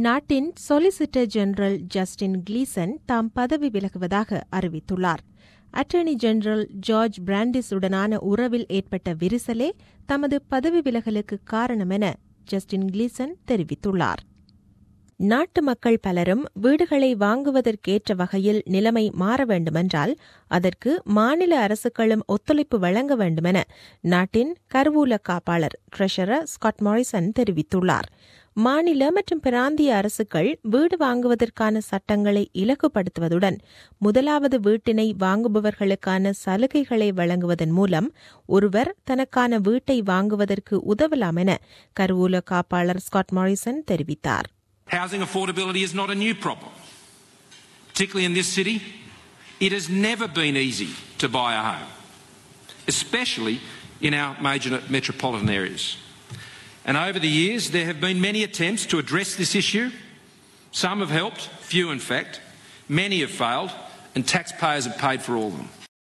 நாட்டின் solicitor general Justin Gleeson தாம் பதவி விலகுவதாக அறிவித்துள்ளார் அட்டர்னி ஜெனரல் ஜார்ஜ் பிராண்டிஸ் உடனான உறவில் ஏற்பட்ட விரிசலே தமது பதவி விலகலுக்கு காரணம் என ஜஸ்டின் கிளீசன் தெரிவித்துள்ளார் நாட்டு மக்கள் பலரும் வீடுகளை வாங்குவதற்கேற்ற வகையில் நிலைமை மாற வேண்டுமென்றால் அதற்கு மாநில அரசுகளும் ஒத்துழைப்பு வழங்க வேண்டுமென நாட்டின் கருவூல காப்பாளர் ட்ரெஷரர் ஸ்காட் மாரிசன் தெரிவித்துள்ளார் மாநில மற்றும் பிராந்திய அரசுகள் வீடு வாங்குவதற்கான சட்டங்களை இலகுபடுத்துவதுடன் முதலாவது வீட்டினை வாங்குபவர்களுக்கான சலுகைகளை வழங்குவதன் மூலம் ஒருவர் தனக்கான வீட்டை வாங்குவதற்கு உதவலாம் என கருவூல காப்பாளர் ஸ்காட் மாரிசன் தெரிவித்தார் Housing affordability is not a new problem. Particularly in this city, it has never been easy to buy a home, especially in our major metropolitan areas. And over the years, there have been many attempts to address this issue. Some have helped, few in fact. Many have failed, and taxpayers have paid for all of them.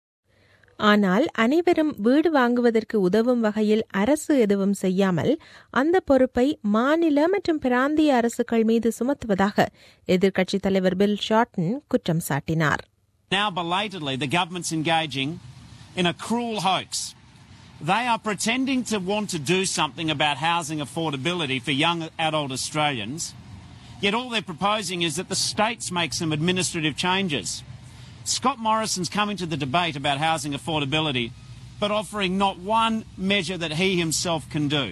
ஆனால் அனைவரும் வீடு வாங்குவதற்கு உதவும் வகையில் அரசு எதுவும் செய்யாமல் அந்த பொறுப்பை மாநில மற்றும் பிராந்திய அரசுகள் மீது சுமத்துவதாக எதிர்க்கட்சித் தலைவர் பில் ஷார்டன் குற்றம் சாட்டினார் Now, belatedly, the government's engaging in a cruel hoax. They are pretending to want to do something about housing affordability for young adult Australians, yet all they're proposing is that the states make some administrative changes. Scott Morrison's coming to the debate about housing affordability, but offering not one measure that he himself can do.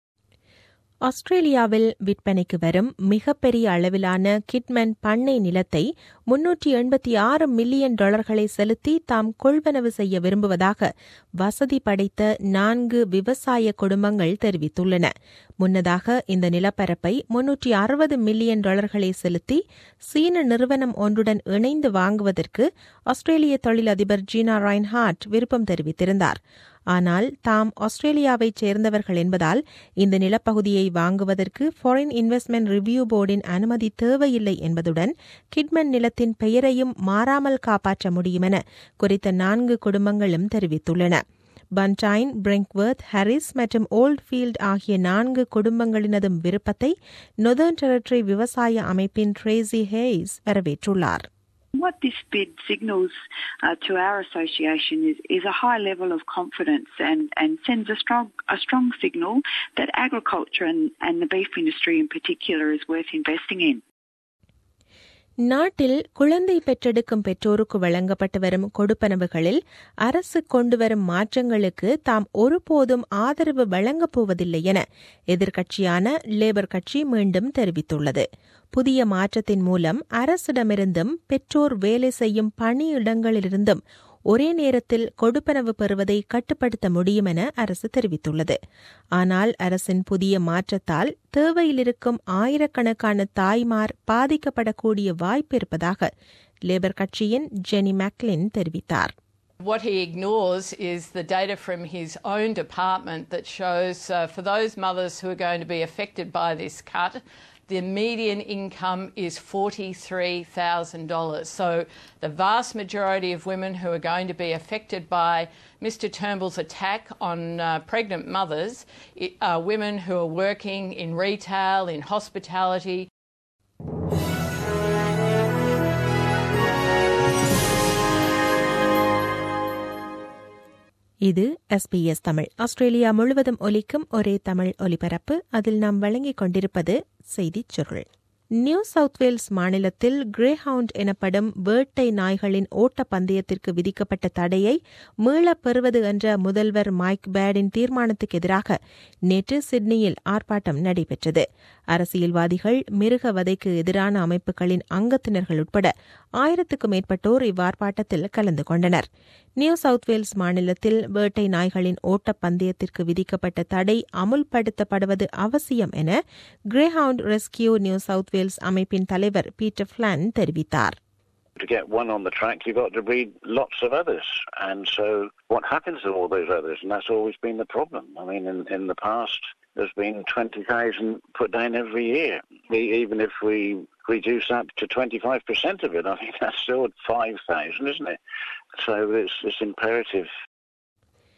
ஆஸ்திரேலியாவில் விற்பனைக்கு வரும் மிகப்பெரிய அளவிலான Kidman பண்ணை நிலத்தை முன்னூற்றி எண்பத்தி ஆறு மில்லியன் டாலர்களை செலுத்தி தாம் கொள்வனவு செய்ய விரும்புவதாக வசதி படைத்த நான்கு விவசாய குடும்பங்கள் தெரிவித்துள்ளன முன்னதாக இந்த நிலப்பரப்பை முன்னூற்றி அறுபது மில்லியன் டாலர்களை செலுத்தி சீன நிறுவனம் ஒன்றுடன் இணைந்து வாங்குவதற்கு ஆஸ்திரேலிய தொழிலதிபர் ஜீனா ரைன்ஹார்ட் விருப்பம் தெரிவித்திருந்தார் ஆனால் தாம் ஆஸ்திரேலியாவைச் சேர்ந்தவர்கள் என்பதால் இந்த நிலப்பகுதியை வாங்குவதற்கு ஃபாரின் இன்வெஸ்ட்மெண்ட் ரிவ்யூ போர்டின் அனுமதி தேவையில்லை என்பதுடன் கிட்மன் நிலத்தின் பெயரையும் மாறாமல் காப்பாற்ற முடியும் என குறித்த நான்கு குடும்பங்களும் தெரிவித்துள்ளன பன்டைன் பிரிங்க்வர்த் ஹாரிஸ் மற்றும் ஓல்ட்ஃபீல்ட் ஆகிய நான்கு குடும்பங்களினதும் விருப்பத்தை நொதர்ன் டெரிட்டரி விவசாய அமைப்பின் ட்ரேசி ஹேய்ஸ் வரவேற்றுள்ளார் What this bid signals uh, to our association is, is a high level of confidence and, and sends a strong, a strong signal that agriculture and, and the beef industry in particular is worth investing in. நாட்டில் குழந்தை பெற்றெடுக்கும் பெற்றோருக்கு வழங்கப்பட்டு வரும் கொடுப்பனவுகளில் அரசு கொண்டுவரும் மாற்றங்களுக்கு தாம் ஒருபோதும் ஆதரவு வழங்கப் போவதில்லை என எதிர்க்கட்சியான லேபர் கட்சி மீண்டும் தெரிவித்துள்ளது புதிய மாற்றத்தின் மூலம் அரசிடமிருந்தும் பெற்றோர் வேலை செய்யும் பணியிடங்களிலிருந்தும் ஒரே நேரத்தில் கொடுப்பனவு பெறுவதை கட்டுப்படுத்த முடியும் என அரசு தெரிவித்துள்ளது ஆனால் அரசின் புதிய மாற்றத்தால் தேவையிலிருக்கும் ஆயிரக்கணக்கான தாய்மார் பாதிக்கப்படக்கூடிய வாய்ப்பு இருப்பதாக லேபர் கட்சியின் ஜெனி மேக்லின் தெரிவித்தார் What he ignores is the data from his own department that shows uh, for those mothers who are going to be affected by this cut, the median income is $43,000. So the vast majority of women who are going to be affected by Mr Turnbull's attack on uh, pregnant mothers are women who are working in retail, in hospitality. இது SBS Tamil Australia முழுவதும் ஒலிக்கும் ஒரே தமிழ் ஒலிபரப்பு அதில் நாம் வழங்கிக் கொண்டிருப்பது செய்திச் சுருள் நியூ சவுத் வேல்ஸ் மாநிலத்தில் கிரேஹவுண்ட் எனப்படும் வேட்டை நாய்களின் ஓட்ட பந்தயத்திற்கு விதிக்கப்பட்ட தடையை மீளப் பெறுவது என்ற முதல்வர் மைக் பேடின் தீர்மானத்துக்கு எதிராக நேற்று சிட்னியில் ஆர்ப்பாட்டம் நடைபெற்றது அரசியல்வாதிகள் மிருக வதைக்கு எதிரான அமைப்புகளின் அங்கத்தினர்கள் உட்பட ஆயிரத்துக்கும் மேற்பட்டோர் இவ்வார்ப்பாட்டத்தில் கலந்து கொண்டனர் நியூ சவுத் வேல்ஸ் மாநிலத்தில் வேட்டை நாய்களின் ஓட்டப் பந்தயத்திற்கு விதிக்கப்பட்ட தடை அமுல்படுத்தப்படுவது அவசியம் என greyhound rescue New South Wales அமைப்பின் தலைவர் பீட்டர் பிளான் தெரிவித்தார் To get one on the track, you've got to breed lots of others. And so, what happens to all those others? And that's always been the problem. I mean, in, in the past, there's been 20,000 put down every year. We, even if we reduce that to 25% of it, I think that's still 5,000, isn't it? So it's, it's imperative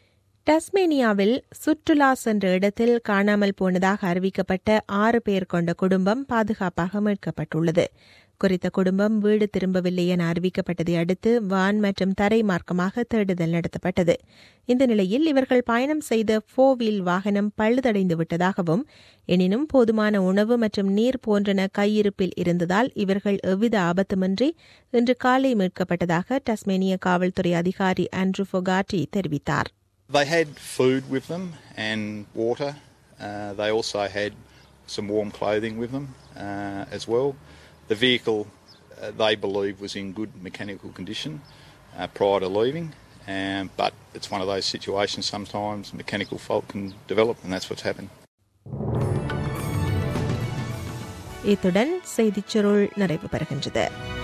டஸ்மேனியாவில் சுற்றுலா சென்ற இடத்தில் காணாமல் போனதாக அறிவிக்கப்பட்ட ஆறு பேர் கொண்ட குடும்பம் பாதுகாப்பாக மீட்கப்பட்டுள்ளது குறித்த குடும்பம் வீடு திரும்பவில்லை என அறிவிக்கப்பட்டதை அடுத்து வான் மற்றும் தரை மார்க்கமாக தேடுதல் நடத்தப்பட்டது இந்த நிலையில் இவர்கள் பயணம் செய்த ஃபோர் வீல் வாகனம் பழுதடைந்து விட்டதாகவும் எனினும் போதுமான உணவு மற்றும் நீர் போன்றன கையிருப்பில் இருந்ததால் இவர்கள் எவ்வித ஆபத்துமின்றி இன்று காலை மீட்கப்பட்டதாக டஸ்மேனிய காவல்துறை அதிகாரி ஆண்ட்ரூ ஃபொகாட்டி தெரிவித்தார் They had food with them and water. Uh, they also had some warm clothing with them uh, as well. The vehicle, uh, they believe, was in good mechanical condition uh, prior to leaving, um, but it's one of those situations sometimes mechanical fault can develop, and that's what's happened. இத்துடன் செய்திச் சுருள் நிறைவு பெறுகின்றது